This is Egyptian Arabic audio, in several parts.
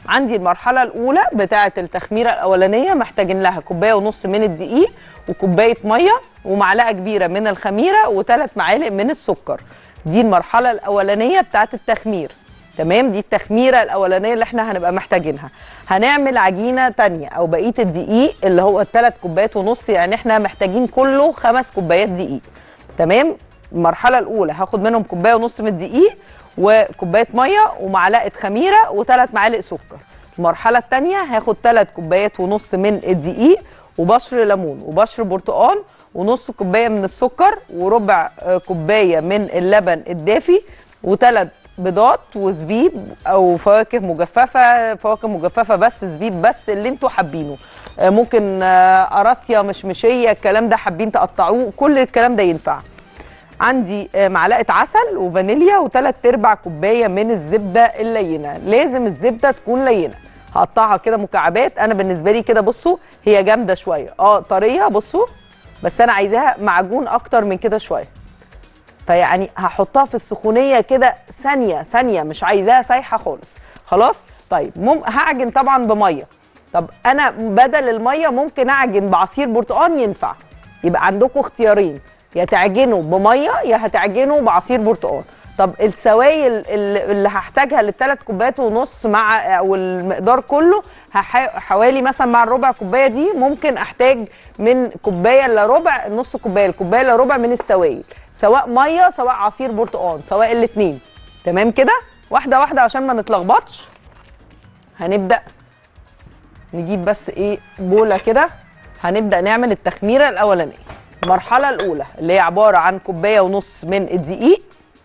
عندي المرحله الاولى بتاعه التخميره الاولانيه محتاجين لها كوبايه ونص من الدقيق وكوبايه ميه ومعلقه كبيره من الخميره وثلاث معالق من السكر دي المرحله الاولانيه بتاعه التخمير تمام دي التخميره الاولانيه اللي احنا هنبقى محتاجينها هنعمل عجينه تانية او بقيه الدقيق اللي هو الثلاث كوبايات ونص يعني احنا محتاجين كله خمس كوبايات دقيق تمام المرحله الاولى هاخد منهم كوبايه ونص من الدقيق وكوبايه ميه ومعلقه خميره وثلاث معالق سكر المرحله الثانيه هاخد ثلاث كوبايات ونص من الدقيق وبشر ليمون وبشر برتقال ونص كوبايه من السكر وربع آه، كوبايه من اللبن الدافي وثلاث بيضات وزبيب او فواكه مجففه فواكه مجففه بس زبيب بس اللي انتوا حابينه آه، ممكن آه، قراصيا مشمشيه الكلام ده حابين تقطعوه كل الكلام ده ينفع عندي آه، معلقه عسل وفانيليا وثلاث ارباع كوبايه من الزبده اللينه لازم الزبده تكون لينه هقطعها كده مكعبات انا بالنسبه لي كده بصوا هي جامده شويه اه طريه بصوا بس انا عايزاها معجون اكتر من كده شويه فيعني هحطها في السخونيه كده ثانيه ثانيه مش عايزاها سايحه خالص خلاص طيب مم هعجن طبعا بميه طب انا بدل الميه ممكن اعجن بعصير برتقال ينفع يبقى عندكم اختيارين يا تعجنوا بميه يا هتعجنوا بعصير برتقال طب السوائل اللي اللي هحتاجها للثلاث كوبايات ونص مع او المقدار كله هح- حوالي مثلا مع الربع كوبايه دي ممكن احتاج من كوبايه الا ربع نص كوبايه الكوبايه الا ربع من السوائل سواء ميه سواء عصير برتقال سواء الاثنين تمام كده واحده واحده عشان ما نتلخبطش هنبدا نجيب بس ايه بوله كده هنبدا نعمل التخميره الاولانيه المرحله الاولى اللي هي عباره عن كوبايه ونص من الدقيق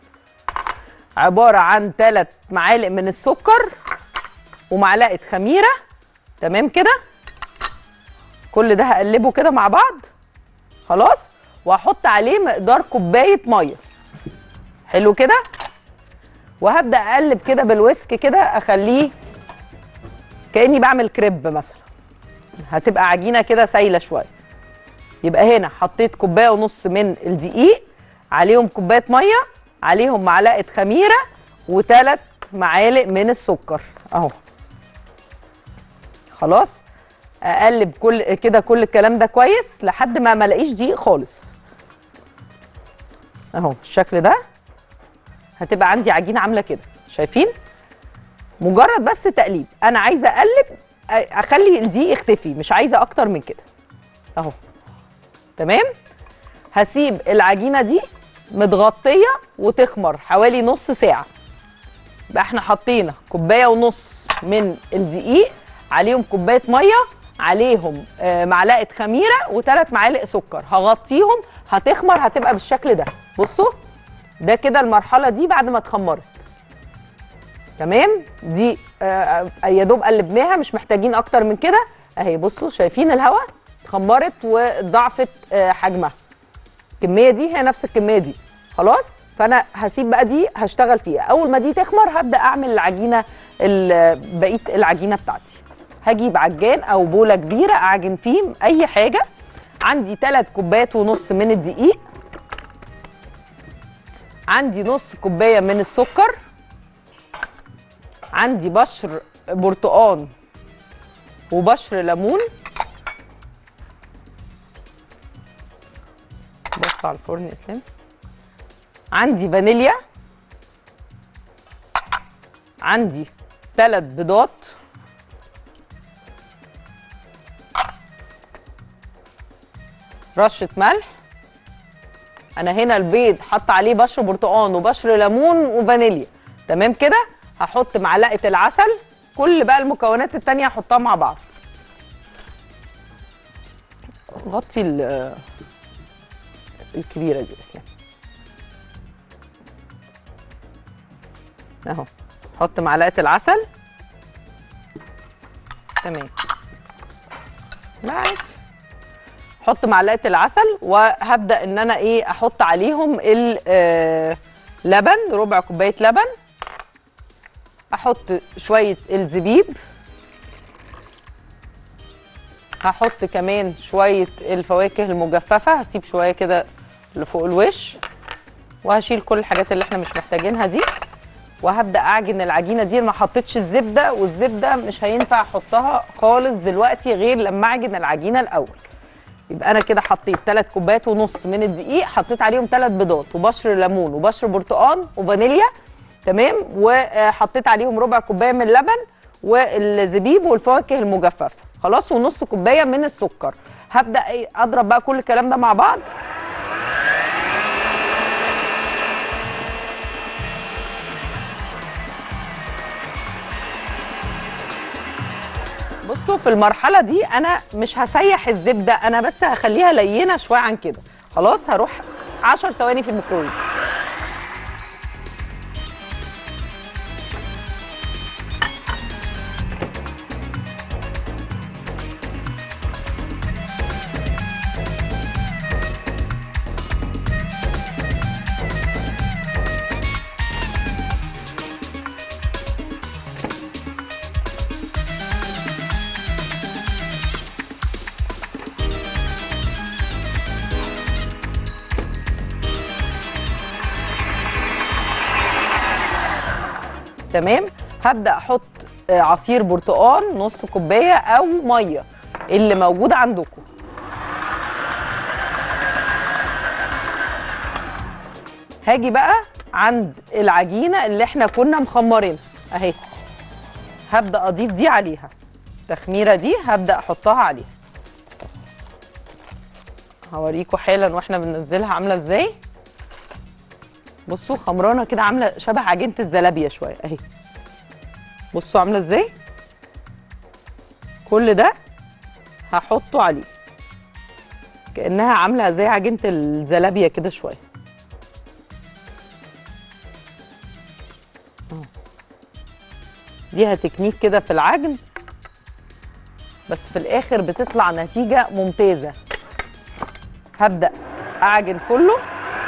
عباره عن ثلاث معالق من السكر ومعلقه خميره تمام كده كل ده هقلبه كده مع بعض خلاص وهحط عليه مقدار كوبايه ميه حلو كده وهبدا اقلب كده بالويسك كده اخليه كاني بعمل كريب مثلا هتبقى عجينه كده سايله شويه يبقى هنا حطيت كوبايه ونص من الدقيق عليهم كوبايه ميه عليهم معلقه خميره وثلاث معالق من السكر اهو خلاص اقلب كل كده كل الكلام ده كويس لحد ما ما الاقيش دقيق خالص اهو بالشكل ده هتبقى عندي عجينه عامله كده شايفين مجرد بس تقليب انا عايزه اقلب أ- اخلي الدقيق يختفي مش عايزه اكتر من كده اهو تمام هسيب العجينه دي متغطيه وتخمر حوالي نص ساعه يبقى احنا حطينا كوبايه ونص من الدقيق عليهم كوبايه ميه عليهم آه، معلقه خميره وثلاث معالق سكر هغطيهم هتخمر هتبقى بالشكل ده بصوا ده كده المرحله دي بعد ما اتخمرت تمام دي آه، آه، يا دوب قلبناها مش محتاجين اكتر من كده اهي بصوا شايفين الهواء اتخمرت وضعفت آه، حجمها الكميه دي هي نفس الكميه دي خلاص فانا هسيب بقى دي هشتغل فيها اول ما دي تخمر هبدا اعمل العجينه ال- بقيه العجينه بتاعتي هجيب عجان او بوله كبيره اعجن فيه اي حاجه عندي ثلاث كوبايات ونص من الدقيق عندي نص كوبايه من السكر عندي بشر برتقان وبشر ليمون بص على الفرن يا اسلام عندي فانيليا عندي ثلاث بيضات رشة ملح انا هنا البيض حط عليه بشر برتقان وبشر ليمون وفانيليا تمام كده هحط معلقة العسل كل بقى المكونات التانية هحطها مع بعض غطي ال- الكبيرة دي يا اسلام اهو حط معلقة العسل تمام لا عادي حط معلقه العسل وهبدا ان انا ايه احط عليهم اللبن ربع كوبايه لبن احط شويه الزبيب هحط كمان شويه الفواكه المجففه هسيب شويه كده لفوق الوش وهشيل كل الحاجات اللي احنا مش محتاجينها دي وهبدا اعجن العجينه دي ما حطيتش الزبده والزبده مش هينفع احطها خالص دلوقتي غير لما اعجن العجينه الاول يبقى انا كده حطيت 3 كوبايات ونص من الدقيق حطيت عليهم 3 بيضات وبشر ليمون وبشر برتقان وفانيليا تمام وحطيت عليهم ربع كوبايه من اللبن والزبيب والفواكه المجففه خلاص ونص كوبايه من السكر هبدا إيه اضرب بقى كل الكلام ده مع بعض بصوا في المرحله دي انا مش هسيح الزبده انا بس هخليها لينه شويه عن كده خلاص هروح 10 ثواني في الميكرويف تمام هبدا احط آه، عصير برتقال نص كوبايه او ميه اللي موجود عندكم هاجي بقى عند العجينه اللي احنا كنا مخمرينها اهي هبدا اضيف دي عليها التخميره دي هبدا احطها عليها هوريكم حالا واحنا بننزلها عامله ازاي بصوا خمرانه كده عامله شبه عجينه الزلابيه شويه اهي بصوا عامله ازاي كل ده هحطه عليه كانها عامله زي عجينه الزلابيه كده شويه أهو. ليها تكنيك كده في العجن بس في الاخر بتطلع نتيجه ممتازه هبدا اعجن كله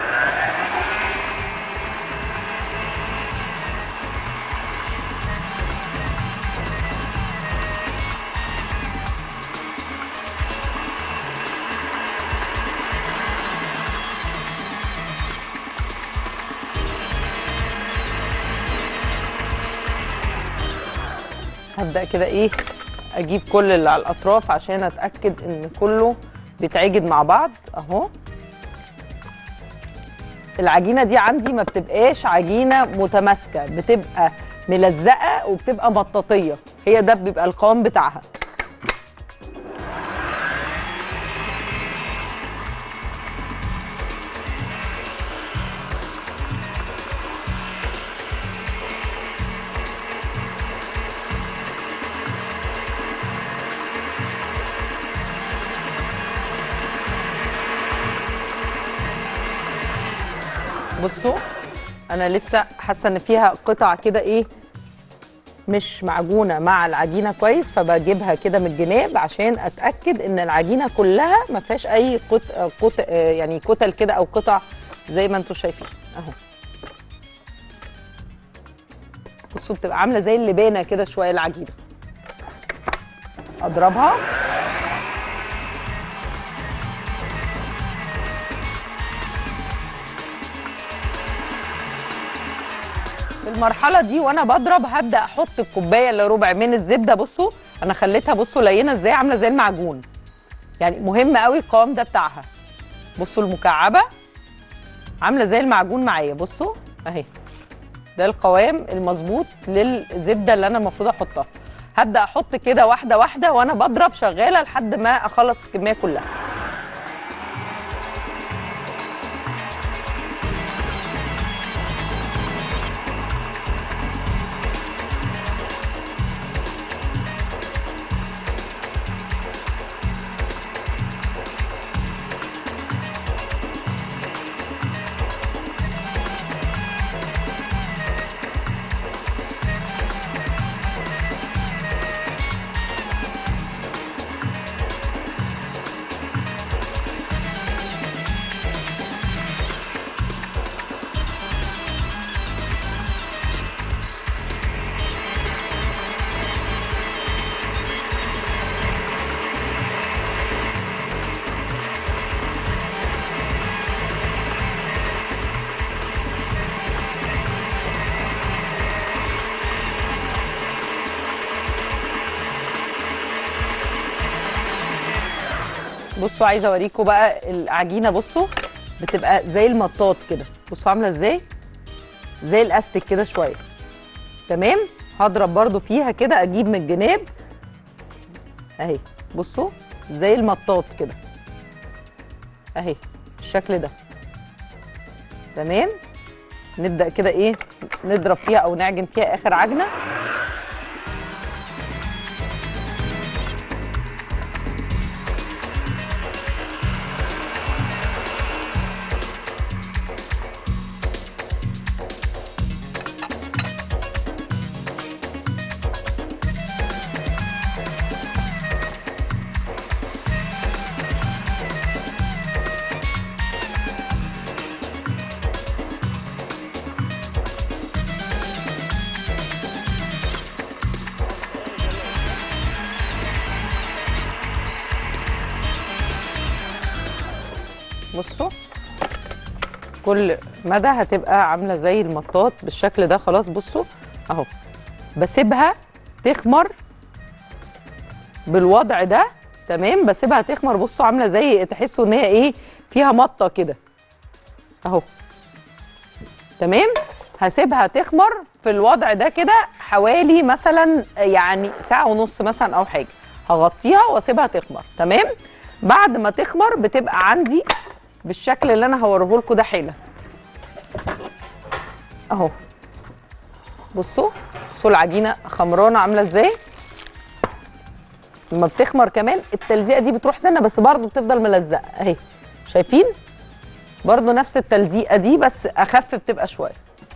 هبدا كده ايه اجيب كل اللي على الاطراف عشان اتاكد ان كله بيتعجن مع بعض اهو العجينه دي عندي ما بتبقاش عجينه متماسكه بتبقى ملزقه وبتبقى مطاطيه هي ده بيبقى القوام بتاعها بصوا انا لسه حاسه ان فيها قطع كده ايه مش معجونه مع العجينه كويس فبجيبها كده من الجناب عشان اتاكد ان العجينه كلها ما فيهاش اي قط... قط... آه، يعني كتل كده او قطع زي ما انتم شايفين اهو بصوا بتبقى عامله زي اللبانه كده شويه العجينه اضربها في المرحله دي وانا بضرب هبدا احط الكوبايه الا ربع من الزبده بصوا انا خليتها بصوا لينه ازاي عامله زي المعجون يعني مهم قوي القوام ده بتاعها بصوا المكعبه عامله زي المعجون معايا بصوا اهي ده القوام المظبوط للزبده اللي انا المفروض احطها هبدا احط كده واحده واحده وانا بضرب شغاله لحد ما اخلص الكميه كلها بصوا عايزه اوريكم بقى العجينه بصوا بتبقى زي المطاط كده بصوا عامله ازاي زي الاستك كده شويه تمام هضرب برضو فيها كده اجيب من الجناب اهي بصوا زي المطاط كده اهي بالشكل ده تمام نبدا كده ايه نضرب فيها او نعجن فيها اخر عجنه بصوا كل مدى هتبقى عامله زي المطاط بالشكل ده خلاص بصوا اهو بسيبها تخمر بالوضع ده تمام بسيبها تخمر بصوا عامله زي تحسوا ان هي ايه فيها مطه كده اهو تمام هسيبها تخمر في الوضع ده كده حوالي مثلا يعني ساعه ونص مثلا او حاجه هغطيها واسيبها تخمر تمام بعد ما تخمر بتبقى عندي بالشكل اللي انا هوريه لكم ده حالا اهو بصوا بصوا العجينه خمرانه عامله ازاي لما بتخمر كمان التلزيقه دي بتروح سنه بس برضو بتفضل ملزقه اهي شايفين برضو نفس التلزيقه دي بس اخف بتبقى شويه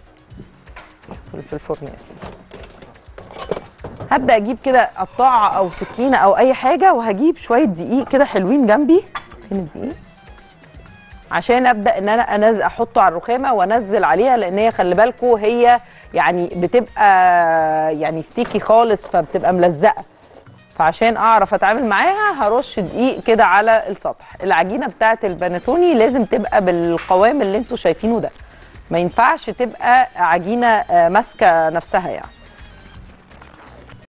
في الفرن يا سليم هبدا اجيب كده قطاعه او سكينه او اي حاجه وهجيب شويه دقيق كده حلوين جنبي فين الدقيق عشان ابدا ان انا انزل احطه على الرخامه وانزل عليها لان هي خلي بالكم هي يعني بتبقى يعني ستيكي خالص فبتبقى ملزقه فعشان اعرف اتعامل معاها هرش دقيق كده على السطح العجينه بتاعه البانيتوني لازم تبقى بالقوام اللي انتوا شايفينه ده ما ينفعش تبقى عجينه ماسكه نفسها يعني